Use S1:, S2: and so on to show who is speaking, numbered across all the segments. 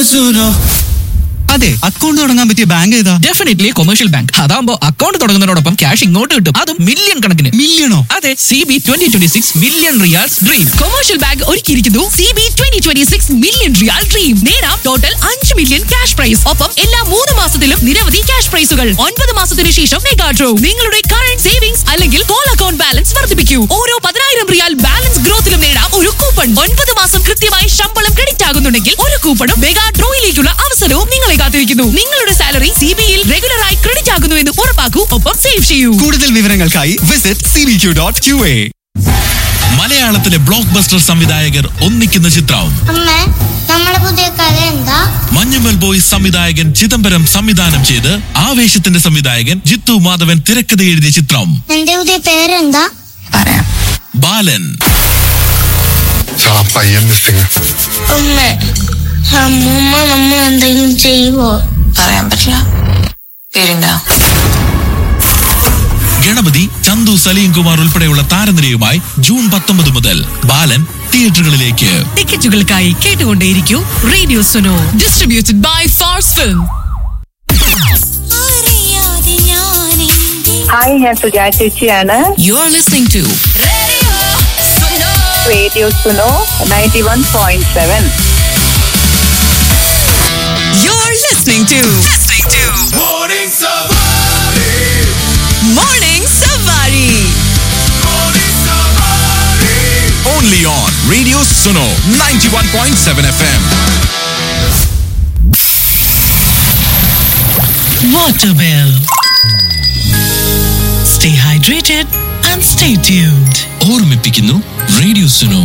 S1: സുനോ
S2: അതെ അക്കൗണ്ട് തുടങ്ങാൻ പറ്റിയ ബാങ്ക് ഏതാ
S3: ഡെഫിനറ്റ്ലി കൊമേഴ്ഷ്യൽ ബാങ്ക് അതാകുമ്പോ അക്കൗണ്ട് തുടങ്ങുന്നതിനോടൊപ്പം ക്യാഷ് ഇങ്ങോട്ട് കിട്ടും അതും മില്യൺ കണക്കിന്
S2: മില്യണോ
S3: അതെ C B twenty twenty six million riyals dream
S4: commercial bank ഒരുക്കിയിരിക്കുന്നു C B twenty twenty six million riyal dream നേടാം ടോട്ടൽ അഞ്ച് മില്യൺ ക്യാഷ് പ്രൈസ് ഒപ്പം എല്ലാ മൂന്ന് മാസത്തിലും നിരവധി ക്യാഷ് പ്രൈസുകൾ ഒൻപത് മാസത്തിന് ശേഷം മെഗാ ഡ്രോ നിങ്ങളുടെ കറന്റ് സേവിങ്സ് അല്ലെങ്കിൽ കോൾ അക്കൗണ്ട് ബാലൻസ് വർദ്ധിപ്പിക്കൂ ഓരോ പതിനായിരം റിയാൽ ബാലൻസ് ഗ്രോത്തിലും നേടാം ഒരു കൂപ്പൺ ഒൻപത് മാസം കൃത്യമായി ശമ്പളം ക്രെഡിറ്റ് ആകുന്നുണ്ടെങ്കിൽ ഒരു കൂപ്പണും മെഗാ ഡ്രോയിലേക്കുള്ള അവസരവും നിങ്ങളെ കാത്തിരിക്കുന്നു നിങ്ങളുടെ സാലറി സി ബിയിൽ റെഗുലറായി ക്രെഡിറ്റ് ആകുന്നു എന്ന് ഉറപ്പാക്കൂ ഒപ്പം സേവ് ചെയ്യൂ
S2: കൂടുതൽ വിവരങ്ങൾക്കായി visit C B Q dot Q A
S5: മലയാളത്തിലെ ബ്ലോക്ക് ബസ്റ്റർ സംവിധായകർ ഒന്നിക്കുന്ന ചിത്രം
S6: അമ്മ നമ്മളെ പുതിയ കഥ എന്താ
S5: മഞ്ഞുമൽ ബോയ്സ് സംവിധായകൻ ചിദംബരം സംവിധാനം ചെയ്ത് ആവേശത്തിന്റെ സംവിധായകൻ ജിത്തു മാധവൻ തിരക്കഥ എഴുതിയ ചിത്രം
S6: എന്റെ പുതിയ പേരെന്താ
S5: ബാലൻ
S7: ആ പയ്യൻ മിസ്സിങ്
S6: അമ്മ അമ്മൂമ്മ നമ്മൾ എന്തെങ്കിലും ചെയ്യുവോ
S8: പറയാൻ പറ്റില്ല പേരുണ്ടോ
S5: ഗണപതി ചന്തു സലീം കുമാർ ഉൾപ്പെടെയുള്ള താരനിരയുമായി ജൂൺ പത്തൊമ്പത് മുതൽ ബാലൻ തിയേറ്ററുകളിലേക്ക്
S4: ടിക്കറ്റുകൾക്കായി കേട്ടുകൊണ്ടേയിരിക്കൂ radio Suno distributed by Phars film
S9: hi ഞാൻ സുജാ ചേച്ചിയാണ്
S4: you are listening to
S9: radio Suno ninety one point seven
S4: you are listening to morning Savari
S5: only on radio Suno ninety one point seven F M
S4: Waterwell. Stay hydrated and stay tuned.
S5: ഓർമ്മിപ്പിക്കുന്നു radio Suno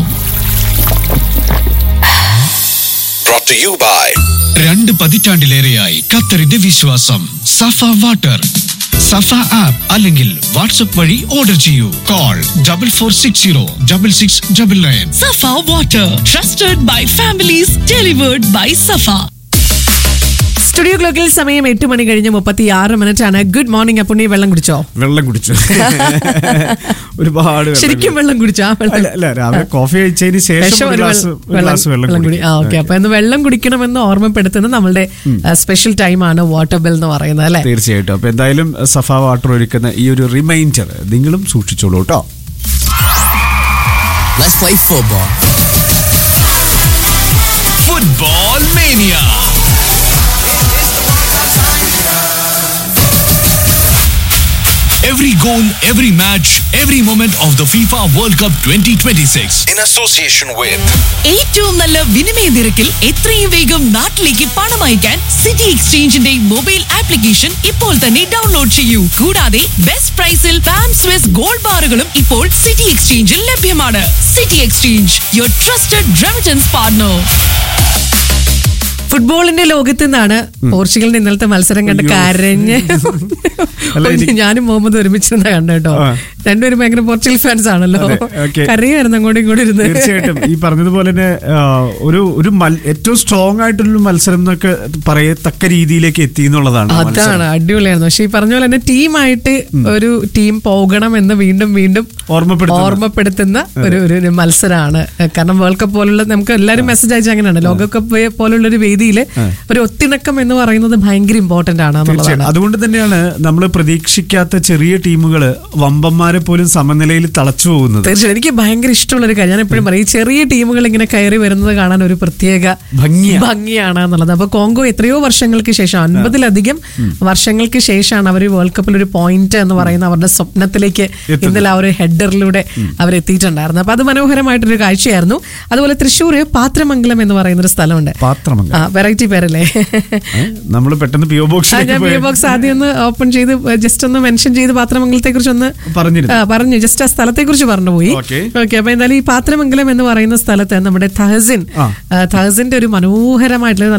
S5: രണ്ട് പതിറ്റാണ്ടിലേറെയായി ഖത്തറിന്റെ വിശ്വാസം Safa water Safa app അല്ലെങ്കിൽ WhatsApp വഴി order ചെയ്യൂ call double four six zero double six double nine
S4: Safa Water. Trusted by families. Delivered by Safa.
S10: Studio ക്ലോക്കിൽ സമയം എട്ട് മണി കഴിഞ്ഞ് മുപ്പത്തി ആറ് മിനിറ്റ് ആണ് ഗുഡ് മോർണിംഗ് അപ്പുണ്ണി വെള്ളം കുടിച്ചോ
S11: വെള്ളം കുടിച്ചു ഒരുപാട് വെള്ളം
S10: ശരിക്കും വെള്ളം കുടിച്ചോ ആ വെള്ളം
S11: അല്ല, അല്ല രാവിലെ കോഫി കഴിച്ചതിന് ശേഷം
S10: ശേഷം
S11: ഒരു
S10: ഒരു
S11: ഗ്ലാസ്
S10: വെള്ളം-
S11: ഒരു ഗ്ലാസ് വെള്ളം
S10: വെള്ളം കുടി ആ ഓക്കെ
S11: കുടിക്കും.
S10: അപ്പൊ ഇന്ന് വെള്ളം കുടിക്കണമെന്ന് ഓർമ്മപ്പെടുത്തുന്ന നമ്മളുടെ സ്പെഷ്യൽ ടൈമാണ് വാട്ടർ ബിൽ എന്ന് പറയുന്നത് അല്ലെ
S11: തീർച്ചയായിട്ടും അപ്പൊ എന്തായാലും സഫ വാട്ടർ ഒരുക്കുന്ന ഈ ഒരു റിമൈൻഡർ നിങ്ങളും സൂക്ഷിച്ചോളൂ കേട്ടോ
S3: Let's play football.
S5: Football mania Every goal, every match, every moment of the FIFA World Cup 2026.
S7: In association with
S4: ഏറ്റവും നല്ല വിനിമയ നിരക്കിൽ എത്രയും വേഗം നാട്ടിലേക്ക് പണം അയക്കാൻ സിറ്റി എക്സ്ചേഞ്ചിന്റെ മൊബൈൽ ആപ്ലിക്കേഷൻ ഇപ്പോൾ തന്നെ ഡൗൺലോഡ് ചെയ്യൂ കൂടാതെ ബെസ്റ്റ് പ്രൈസിൽ പാം സ്വിസ് ഗോൾഡ് ബാറുകളും ഇപ്പോൾ സിറ്റി എക്സ്ചേഞ്ചിൽ ലഭ്യമാണ് city exchange your trusted remittance partner
S10: ഫുട്ബോളിന്റെ ലോകത്ത് നിന്നാണ് പോർച്ചുഗലിന്റെ ഇന്നലത്തെ മത്സരം കണ്ട്
S11: അയ്യോ.
S10: കരഞ്ഞ്
S11: അല്ല, എനിക്ക്
S10: ഞാനും മുഹമ്മദ് ഒരുമിച്ചിരുന്ന കണ്ടു കേട്ടോ
S11: ആ.
S10: രണ്ടുപേരും ഭയങ്കര പോർച്ചുഗൽ ഫാൻസ് ആണല്ലോ
S11: അതെ, okay.
S10: കരയായിരുന്നു അങ്ങോട്ടും ഇങ്ങോട്ടും ഇരുന്ന്
S11: തീർച്ചയായിട്ടും ഈ പറഞ്ഞതുപോലെ തന്നെ ആ, ഒരു ഒരു മൽ- ഏറ്റവും സ്ട്രോങ് ആയിട്ടുള്ള മത്സരം എന്നൊക്കെ പറയത്തക്ക രീതിയിലേക്ക് എത്തി എന്നുള്ളതാണ് ആ
S10: അതാണ്
S11: മത്സരം.
S10: അടിപൊളിയായിരുന്നു പക്ഷെ ഈ പറഞ്ഞ പോലെ തന്നെ ടീമായിട്ട് ഒരു ടീം പോകണം എന്ന് വീണ്ടും വീണ്ടും
S11: ഓർമ്മപ്പെടുത്തുന്ന.
S10: ഓർമ്മപ്പെടുത്തുന്ന ഒരു ഒരു ഒരു മത്സരമാണ് കാരണം വേൾഡ് കപ്പ് പോലുള്ള നമുക്ക് എല്ലാവരും മെസ്സേജ് അയച്ച അങ്ങനെയാണ് ലോകകപ്പ് പോലുള്ള ഒരു വേദിയിൽ ഒരു ഒത്തിണക്കം എന്ന് പറയുന്നത് ഭയങ്കര ഇമ്പോർട്ടന്റ് ആണ്
S11: തീർച്ചയായും
S10: എന്നുള്ളതാണ്
S11: അതുകൊണ്ട് തന്നെയാണ് നമ്മൾ പ്രതീക്ഷിക്കാത്ത ചെറിയ ടീമുകൾ വമ്പന്മാരെ പോലും സമനിലയിൽ തളച്ചു പോകുന്നത്
S10: തീർച്ചയായും എനിക്ക് ഭയങ്കര ഇഷ്ടമുള്ള ഒരു കാര്യം ഞാൻ എപ്പോഴും പറയും ഈ ചെറിയ ടീമുകൾ ഇങ്ങനെ കയറി വരുന്നത് കാണാൻ ഒരു പ്രത്യേക
S11: ഭംഗിയാ.
S10: ഭംഗിയാണ് എന്നുള്ളത് അപ്പൊ കോങ്കോ എത്രയോ വർഷങ്ങൾക്ക് ശേഷം അൻപതിലധികം വർഷങ്ങൾക്ക് ശേഷമാണ് അവർ വേൾഡ് കപ്പിൽ ഒരു പോയിന്റ് എന്ന് പറയുന്ന അവരുടെ സ്വപ്നത്തിലേക്ക്
S11: എത്തുന്നത്.
S10: ഇന്നലെ ആ ഒരു ഹെഡറിലൂടെ അവർ എത്തിയിട്ടുണ്ടായിരുന്നു അപ്പൊ അത് മനോഹരമായിട്ടൊരു കാഴ്ചയായിരുന്നു അതുപോലെ തൃശ്ശൂർ പാത്രമംഗലം എന്ന് പറയുന്ന ഒരു സ്ഥലമുണ്ട്
S11: പാത്രമംഗലം.
S10: ആ വെറൈറ്റി പേരല്ലേ
S11: നമ്മൾ പെട്ടെന്ന് പിഒ
S10: ആ,
S11: ബോക്സിലേക്ക്
S10: ഞാൻ
S11: പോയി
S10: ബോക്സ് ആദ്യം ഒന്ന് ഓപ്പൺ ചെയ്ത് ജസ്റ്റ് ഒന്ന് മെൻഷൻ ചെയ്ത് പാത്രമംഗലത്തെ കുറിച്ച് ഒന്ന്
S11: പറഞ്ഞിരുന്നു.
S10: ആ, പറഞ്ഞു ജസ്റ്റ് ആ സ്ഥലത്തെ കുറിച്ച് പറഞ്ഞു പോയി
S11: Okay.
S10: ഓക്കെ അപ്പൊ എന്തായാലും ഈ പാത്രമംഗലം എന്ന് പറയുന്ന സ്ഥലത്ത് നമ്മുടെ തഹസിൻ
S11: ആ.
S10: ആ, തഹസിന്റെ ഒരു മനോഹരമായിട്ടുള്ള നല്ലൊരു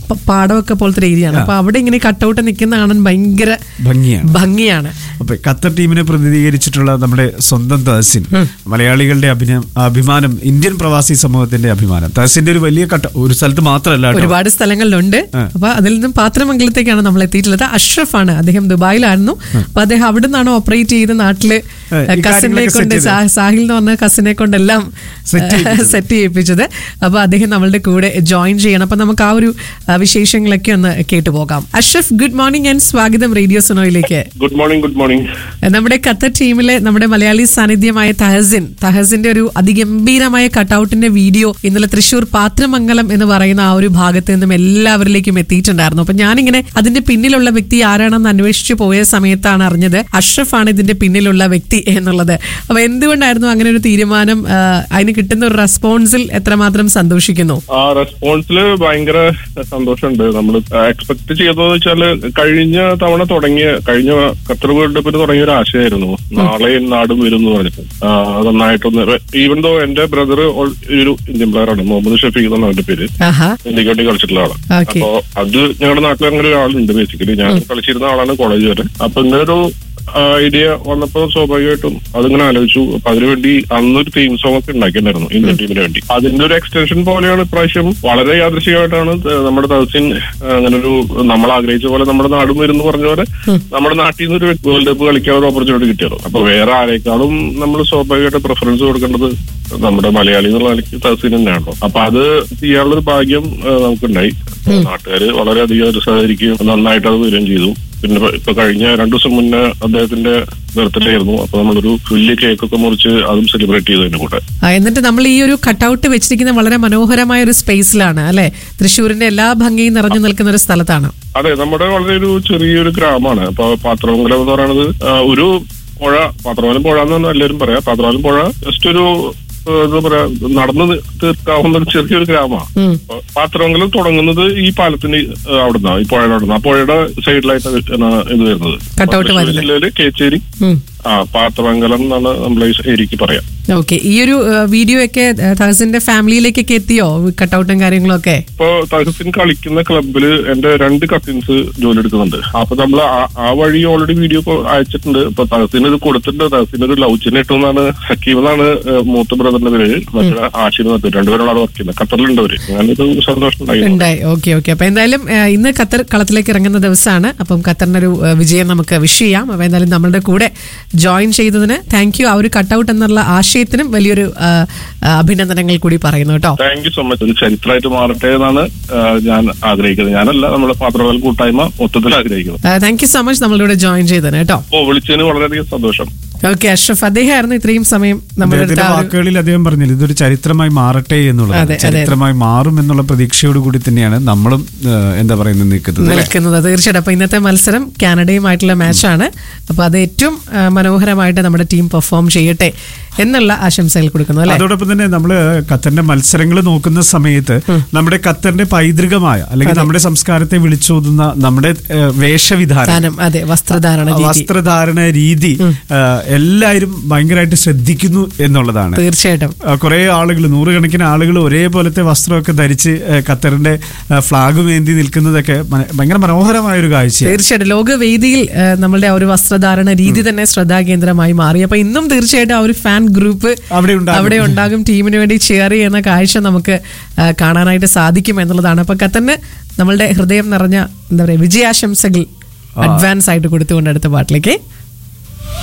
S10: പ- പാടമൊക്കെ പോലത്തെ ഒരു ഏരിയ ആണ് അപ്പൊ അവിടെ ഇങ്ങനെ കട്ടൗട്ട് നിൽക്കുന്ന കാണാൻ ഭയങ്കര
S11: ഭംഗിയാണ്
S10: ഭംഗിയാണ്
S11: അപ്പൊ ഖത്തർ ടീമിനെ പ്രതിനിധീകരിച്ചിട്ടുള്ള നമ്മുടെ സ്വന്തം തഹസിൻ മലയാളികളുടെ അഭിന- അഭിമാനം ഇന്ത്യൻ പ്രവാസി സമൂഹത്തിന്റെ അഭിമാനം തഹസിന്റെ ഒരു വലിയ കട്ട ഒരു സ്ഥലത്ത് മാത്രമല്ല കേട്ടോ.
S10: ഒരുപാട് സ്ഥലങ്ങളിലുണ്ട് അപ്പൊ അതിൽ നിന്നും പാത്രമംഗലത്തേക്കാണ് നമ്മൾ എത്തിയിട്ടുള്ളത് അഷ്റഫ് ആണ് അദ്ദേഹം ദുബായിലായിരുന്നു അപ്പൊ അദ്ദേഹം അവിടെ നിന്നാണ് ഓപ്പറേറ്റ് ചെയ്ത് നാട്ടില്
S11: ഈ
S10: കസിനെ
S11: കാര്യങ്ങളൊക്കെ
S10: കൊണ്ട്
S11: set ചെയ്ത്.
S10: സാ- സാഹിൽ എന്ന് പറഞ്ഞ കസിനെ കൊണ്ടെല്ലാം
S11: Set ചെയ്യിപ്പിച്ചത്.
S10: സെറ്റ് ചെയ്യിപ്പിച്ചത് അപ്പൊ അദ്ദേഹം നമ്മളുടെ കൂടെ ജോയിൻ ചെയ്യണം അപ്പൊ നമുക്ക് ആ ഒരു ആ, വിശേഷങ്ങളൊക്കെ ഒന്ന് കേട്ടു പോകാം അഷ്റഫ് ഗുഡ് മോർണിംഗ് ആൻഡ് സ്വാഗതം റേഡിയോ സുനോയിലേക്ക്
S1: ഗുഡ് മോർണിംഗ് ഗുഡ് മോർണിംഗ്
S10: നമ്മുടെ ഖത്തർ ടീമിലെ നമ്മുടെ മലയാളി സാന്നിധ്യമായ തഹസിൻ തഹസിന്റെ ഒരു അതിഗംഭീരമായ കട്ടൗട്ടിന്റെ വീഡിയോ ഇന്നലെ തൃശൂർ പാത്രമംഗലം എന്ന് പറയുന്ന ആ ഒരു ഭാഗത്ത് നിന്നും എല്ലാവരിലേക്കും എത്തിയിട്ടുണ്ടായിരുന്നു അപ്പൊ ഞാനിങ്ങനെ അതിന്റെ പിന്നിലുള്ള വ്യക്തി ആരാണെന്ന് അന്വേഷിച്ചു പോയ സമയത്താണ് അറിഞ്ഞത് അഷ്റഫ് ആണ് ഇതിന്റെ പിന്നിലുള്ള വ്യക്തി എന്നുള്ളത് അപ്പൊ എന്തുകൊണ്ടായിരുന്നു അങ്ങനെ ഒരു തീരുമാനം ആ, അതിന് കിട്ടുന്ന ഒരു റെസ്പോൺസിൽ എത്രമാത്രം സന്തോഷിക്കുന്നു
S1: ആ റെസ്പോൺസില് ഭയങ്കര സന്തോഷമുണ്ട് നമ്മൾ എക്സ്പെക്ട് ചെയ്തതെന്ന് വെച്ചാല് കഴിഞ്ഞ തവണ തുടങ്ങിയ കഴിഞ്ഞ ഖത്തർ വേൾഡ് കപ്പിന് തുടങ്ങിയ ഒരു ആശയമായിരുന്നു നാളെ നാടും വരും എന്ന് പറഞ്ഞിട്ട് ആ, അത് നന്നായിട്ടൊന്ന് ഈവൻ ദോ എന്റെ ബ്രദർ ഒരു ഇന്ത്യൻ പ്ലെയർ ആണ് മുഹമ്മദ് ഷഫീഖ് എന്നാണ് അവന്റെ പേര്
S10: ആഹാ
S1: ഇന്ത്യക്ക് വേണ്ടി കളിച്ചിട്ടുള്ള ആളാണ്
S10: Okay.
S1: അപ്പൊ അത് ഞങ്ങളുടെ നാട്ടിൽ അങ്ങനെ ഒരാളുണ്ട് ബേസിക്കലി ഞാൻ കളിച്ചിരുന്ന ആളാണ് കോളേജ് വരെ അപ്പൊ ഇങ്ങനെ ഒരു ഐഡിയ വന്നപ്പോ സ്വാഭാവികമായിട്ടും അതിങ്ങനെ ആലോചിച്ചു അപ്പൊ അതിനുവേണ്ടി അന്നൊരു തീം സോങ് ഒക്കെ ഉണ്ടാക്കിയിട്ടുണ്ടായിരുന്നു ഇന്ത്യൻ ടീമിന് വേണ്ടി അതിന്റെ ഒരു എക്സ്റ്റൻഷൻ പോലെയാണ് ഇപ്രാവശ്യം വളരെ യാദൃശികമായിട്ടാണ് നമ്മുടെ തഹസിൻ അങ്ങനെ ഒരു നമ്മൾ ആഗ്രഹിച്ച പോലെ നമ്മുടെ നാടും വരുന്നു പറഞ്ഞ പോലെ നമ്മുടെ നാട്ടിൽ നിന്ന് ഒരു വേൾഡ് കപ്പ് കളിക്കാൻ ഒരു ഓപ്പർച്യൂണിറ്റി കിട്ടിയത് അപ്പൊ വേറെ ആരെക്കാളും നമ്മൾ സ്വാഭാവികമായിട്ട് പ്രിഫറൻസ് കൊടുക്കേണ്ടത് നമ്മുടെ മലയാളി എന്നുള്ള നിലയ്ക്ക് തഹസിൻ തന്നെയാണല്ലോ അപ്പൊ അത് ചെയ്യാനുള്ള ഒരു ഭാഗ്യം ആ, നമുക്കുണ്ടായി നാട്ടുകാര് വളരെയധികം ഒരു സഹകരിക്കുകയും നന്നായിട്ട് അത് വരികയും ചെയ്തു പിന്നെ ഇപ്പൊ- ഇപ്പൊ കഴിഞ്ഞ രണ്ടു ദിവസം മുന്നേ അദ്ദേഹത്തിന്റെ ബർത്ത്ഡേ ആയിരുന്നു അപ്പൊ നമ്മളൊരു വലിയ കേക്കൊക്കെ മുറിച്ച് അതും സെലിബ്രേറ്റ് ചെയ്തു അതിന്റെ കൂടെ
S10: ആ, എന്നിട്ട് നമ്മൾ ഈ ഒരു കട്ടൗട്ട് വെച്ചിരിക്കുന്ന വളരെ മനോഹരമായ ഒരു സ്പേസിലാണ് അല്ലെ തൃശ്ശൂരിന്റെ എല്ലാ ഭംഗിയും നിറഞ്ഞു നിൽക്കുന്ന ഒരു സ്ഥലത്താണ്
S1: അതെ നമ്മുടെ വളരെ ഒരു ചെറിയൊരു ഗ്രാമമാണ് അപ്പൊ പാത്രമംഗലം എന്ന് പറയുന്നത് ആ, ഒരു പുഴ പാത്രമംഗലം പുഴ എന്നാണ് എല്ലാവരും പറയാ പാത്രമംഗലം പുഴ ജസ്റ്റ് ഒരു ആ, എന്താ പറയാ നടന്ന് തീർക്കാവുന്ന ഒരു ചെറിയൊരു ഗ്രാമമാണ്
S10: ഉം.
S1: അപ്പൊ പാത്രമംഗലം തുടങ്ങുന്നത് ഈ പാലത്തിന് അവിടുന്ന് ഈ പുഴയുടെ അവിടുന്ന് ആ പുഴയുടെ സൈഡിലായിട്ട് ഇത് വരുന്നത്
S10: Cutout
S1: തൃശ്ശൂർ
S10: വരുന്നത്.
S1: ജില്ലയില് കേച്ചേരി
S10: ഉം.
S1: ആ പാത്രമംഗലം എന്നാണ് നമ്മളെ ഈ ഏരിയക്ക് പറയാം
S10: ഓക്കെ ഈ ഒരു വീഡിയോ ഒക്കെ തഹസിന്റെ ഫാമിലിയിലേക്കൊക്കെ എത്തിയോ കട്ടൗട്ടും കാര്യങ്ങളും ഒക്കെ
S1: ഇപ്പൊ തഹസിൻ കളിക്കുന്ന ക്ലബില് എന്റെ രണ്ട് കസിൻസ് ജോലി എടുക്കുന്നുണ്ട് അപ്പൊ നമ്മൾ ആ വഴി ഓൾറെഡി വീഡിയോ അയച്ചിട്ടുണ്ട് ഇപ്പൊ തഹസിന് ഇത് കൊടുത്തിട്ടുണ്ട് തഹസിന് ഒരു ലൗച്ചിന് ഇട്ടെന്നാണ് ഹക്കീം എന്നാണ് ഏഹ്, മൂത്ത ബ്രദറിന്റെ പേര് മറ്റേ ആശിന് നടത്തി രണ്ടുപേരും അവിടെ വർക്ക് ചെയ്യുന്നത് ഖത്തറിലുണ്ട് അവര് അങ്ങനെ ഒരു സന്തോഷം ഉണ്ടായി
S10: ഉണ്ടായി ഓക്കെ ഓക്കെ അപ്പൊ എന്തായാലും ആ, ഇന്ന് ഖത്തർ കളത്തിലേക്ക് ഇറങ്ങുന്ന ദിവസമാണ് അപ്പം ഖത്തറിനൊരു ആ, വിജയം നമുക്ക് വിഷ് ചെയ്യാം അപ്പൊ എന്തായാലും നമ്മളുടെ കൂടെ ജോയിൻ ചെയ്തതിന് താങ്ക് യു ആ ഒരു കട്ടൗട്ട് എന്നുള്ള ആശയത്തിനും വലിയൊരു ആ, ആ, അഭിനന്ദനങ്ങൾ കൂടി പറയുന്നു കേട്ടോ
S1: താങ്ക് യു സോ മച്ച് ഒരു ചരിത്രമായിട്ട് മാറട്ടെ എന്നാണ് ഏഹ്, ഞാൻ ആഗ്രഹിക്കുന്നത് ഞാനല്ല നമ്മുടെ പാത്രവേൽ കൂട്ടായ്മ മൊത്തത്തിൽ ആഗ്രഹിക്കുന്നത്
S10: താങ്ക് യു സോ മച്ച് നമ്മളുടെ കൂടെ ജോയിൻ ചെയ്തതിന് കേട്ടോ
S1: അപ്പോ വിളിച്ചതിന് വളരെയധികം സന്തോഷം
S10: ഓക്കെ അഷ്റഫ് അദ്ദേഹമായിരുന്നു ഇത്രയും സമയം നമ്മുടെ
S11: അദ്ദേഹത്തിന്റെ
S10: അടുത്ത് ആ ഒരു-
S11: വാക്കുകളിൽ അദ്ദേഹം പറഞ്ഞില്ല ഇതൊരു ചരിത്രമായി മാറട്ടെ
S10: അതെ,
S11: എന്നുള്ളത്
S10: അതെ.
S11: ചരിത്രമായി മാറും എന്നുള്ള പ്രതീക്ഷയോട് കൂടി തന്നെയാണ് നമ്മളും ഏഹ്, എന്താ പറയുന്നത് നിൽക്കുന്നത് അല്ലേ?
S10: നിൽക്കുന്നത് തീർച്ചയായിട്ടും അപ്പൊ ഇന്നത്തെ മത്സരം കാനഡയുമായിട്ടുള്ള മാച്ചാണ് അപ്പൊ അത് ഏറ്റവും ആ, മനോഹരമായിട്ട് നമ്മുടെ ടീം പെർഫോം ചെയ്യട്ടെ എന്നുള്ള ആശംസകൾ കൊടുക്കുന്നു അല്ലെ
S11: അതോടൊപ്പം തന്നെ നമ്മൾ ഖത്തറിന്റെ മത്സരങ്ങൾ നോക്കുന്ന സമയത്ത് നമ്മുടെ ഖത്തറിന്റെ പൈതൃകമായ അല്ലെങ്കിൽ നമ്മുടെ സംസ്കാരത്തെ വിളിച്ചോതുന്ന നമ്മുടെ ഏഹ്, വേഷവിധാനം
S10: സ്ഥാനം അതെ വസ്ത്രധാരണ രീതി
S11: വസ്ത്രധാരണ രീതി ഏഹ്, എല്ലാവരും ഭയങ്കരമായിട്ട് ശ്രദ്ധിക്കുന്നു എന്നുള്ളതാണ്
S10: തീർച്ചയായിട്ടും
S11: കുറെ ആളുകൾ നൂറുകണക്കിന് ആളുകൾ ഒരേപോലത്തെ വസ്ത്രമൊക്കെ ധരിച്ച് ഏഹ്, ഖത്തറിന്റെ ഏഹ്, ഫ്ലാഗ് മേന്തി നിൽക്കുന്നതൊക്കെ മന- ഭയങ്കര മനോഹരമായ ഒരു കാഴ്ചയാണ്
S10: തീർച്ചയായിട്ടും ലോകവേദിയിൽ ആ, നമ്മളുടെ ആ ഒരു വസ്ത്രധാരണ രീതി തന്നെ ശ്രദ്ധാകേന്ദ്രമായി മാറി അപ്പൊ ഇന്നും തീർച്ചയായിട്ടും ആ ഒരു ഫാൻ ഗ്രൂപ്പ്
S11: അവിടെ ഉണ്ടാകും.
S10: അവിടെ ഉണ്ടാകും ടീമിന് വേണ്ടി ചെയർ ചെയ്യുന്ന കാഴ്ച നമുക്ക് ആ, കാണാനായിട്ട് സാധിക്കും എന്നുള്ളതാണ് അപ്പൊ ഖത്തറിന് നമ്മളുടെ ഹൃദയം നിറഞ്ഞ എന്താ പറയാ വിജയാശംസകൾ അഡ്വാൻസ് ആയിട്ട് കൊടുത്തുകൊണ്ട് അടുത്ത പാട്ടിലേക്ക്